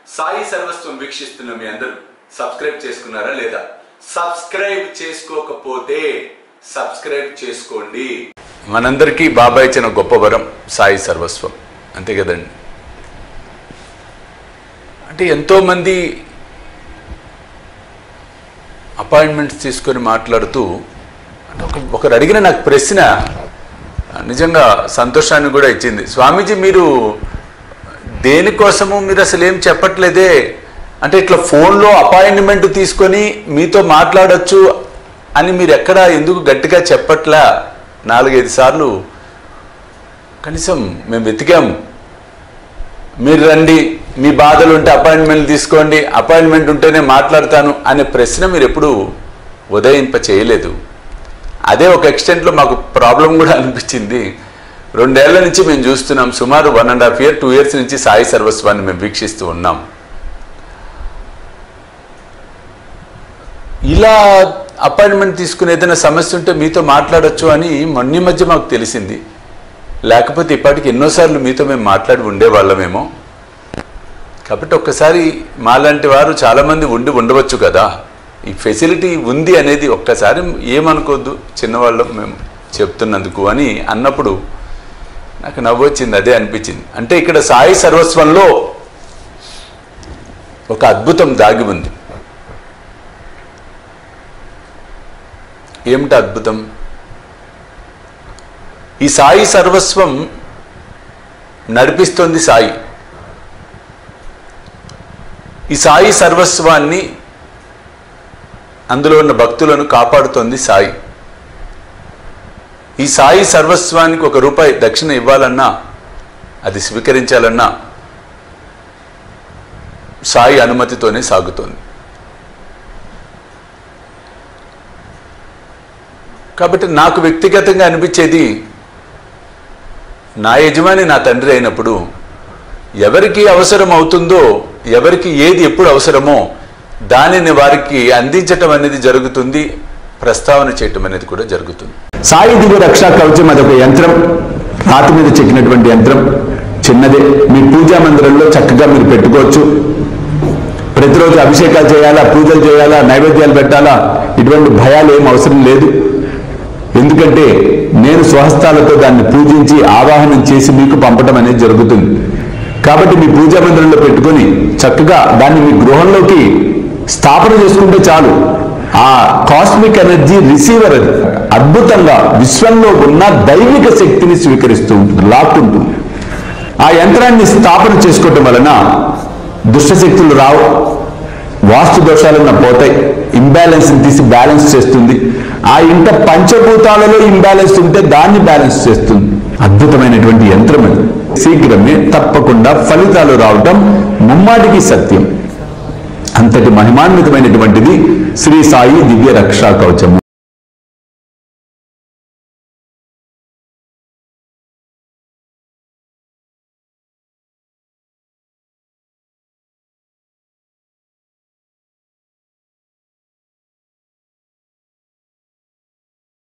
సాయి సర్వస్వం వీక్షిస్తున్న మీ అందరూ సబ్స్క్రైబ్ చేసుకున్నారా లేదా సబ్స్క్రైబ్ చేసుకోకపోతే సబ్స్క్రైబ్ చేసుకోండి మనందరికీ బాబా ఇచ్చిన గొప్ప వరం సాయి సర్వస్వం అంతే కదండి అంటే ఎంతోమంది అపాయింట్మెంట్స్ తీసుకొని మాట్లాడుతూ అంటే ఒక ఒకరు అడిగిన నాకు ప్రశ్న నిజంగా సంతోషాన్ని కూడా ఇచ్చింది స్వామీజీ మీరు దేనికోసము మీరు అసలు ఏం చెప్పట్లేదే అంటే ఇట్లా ఫోన్లో అపాయింట్మెంట్ తీసుకొని మీతో మాట్లాడొచ్చు అని మీరు ఎక్కడ ఎందుకు గట్టిగా చెప్పట్లా నాలుగైదు సార్లు కనీసం మేము వెతికాము మీరు రండి మీ బాధలు ఉంటే అపాయింట్మెంట్ తీసుకోండి అపాయింట్మెంట్ ఉంటేనే మాట్లాడతాను అనే ప్రశ్న మీరు ఎప్పుడు ఉదయింప చేయలేదు అదే ఒక ఎక్స్టెంట్లో మాకు ప్రాబ్లం కూడా అనిపించింది రెండేళ్ల నుంచి మేము చూస్తున్నాం సుమారు one and half year two years నుంచి సాయి సర్వస్వాన్ని మేము వీక్షిస్తూ ఉన్నాం ఇలా అపాయింట్మెంట్ తీసుకుని ఏదైనా సమస్య ఉంటే మీతో మాట్లాడొచ్చు అని మొన్న మధ్య మాకు తెలిసింది లేకపోతే ఇప్పటికి ఎన్నోసార్లు మీతో మేము మాట్లాడి ఉండేవాళ్ళమేమో కాబట్టి ఒక్కసారి మాలాంటి వారు చాలామంది ఉండి ఉండవచ్చు కదా ఈ ఫెసిలిటీ ఉంది అనేది ఒక్కసారి ఏమనుకోవద్దు చిన్నవాళ్ళం మేము చెప్తున్నందుకు అని అన్నప్పుడు నాకు నవ్వు వచ్చింది అదే అనిపించింది అంటే ఇక్కడ సాయి సర్వస్వంలో ఒక అద్భుతం దాగి ఉంది ఏమిటి అద్భుతం ఈ సాయి సర్వస్వం నడిపిస్తోంది సాయి ఈ సాయి సర్వస్వాన్ని అందులో ఉన్న భక్తులను కాపాడుతోంది సాయి ఈ సాయి సర్వస్వానికి ఒక రూపాయి దక్షిణ ఇవ్వాలన్నా అది స్వీకరించాలన్నా సాయి అనుమతితోనే సాగుతోంది కాబట్టి నాకు వ్యక్తిగతంగా అనిపించేది నా యజమాని నా తండ్రి అయినప్పుడు ఎవరికి అవసరం అవుతుందో ఎవరికి ఏది ఎప్పుడు అవసరమో దానిని వారికి అందించటం అనేది జరుగుతుంది ప్రస్తావన చేయటం అనేది కూడా జరుగుతుంది సాయి దివ్య రక్షా కవచం అదొక యంత్రం రాతి మీద చెక్కినటువంటి యంత్రం చిన్నదే మీ పూజా మందిరంలో చక్కగా మీరు పెట్టుకోవచ్చు ప్రతిరోజు అభిషేకాలు చేయాలా పూజలు చేయాలా నైవేద్యాలు పెట్టాలా ఇటువంటి భయాలు ఏం అవసరం లేదు ఎందుకంటే నేను స్వహస్తాలతో దాన్ని పూజించి ఆవాహనం చేసి మీకు పంపడం అనేది జరుగుతుంది కాబట్టి మీ పూజా మందిరంలో పెట్టుకొని చక్కగా దాన్ని మీ గృహంలోకి స్థాపన చేసుకుంటే చాలు ఆ కాస్మిక్ ఎనర్జీ రిసీవర్ అది అద్భుతంగా విశ్వంలో ఉన్న దైవిక శక్తిని స్వీకరిస్తూ ఉంటుంది లాక్కుంటుంది ఆ యంత్రాన్ని స్థాపన చేసుకోవటం వలన దుష్టశక్తులు రావు వాస్తు దోషాలన్న పోతాయి ఇంబ్యాలెన్స్ తీసి బ్యాలెన్స్ చేస్తుంది ఆ ఇంట పంచభూతాలలో ఇంబ్యాలెన్స్ ఉంటే దాన్ని బ్యాలెన్స్ చేస్తుంది అద్భుతమైనటువంటి యంత్రం అది శీఘ్రమే తప్పకుండా ఫలితాలు రావటం ముమ్మాటికి సత్యం అంతటి మహిమాన్వితమైనటువంటిది శ్రీ సాయి దివ్య రక్షా కవచము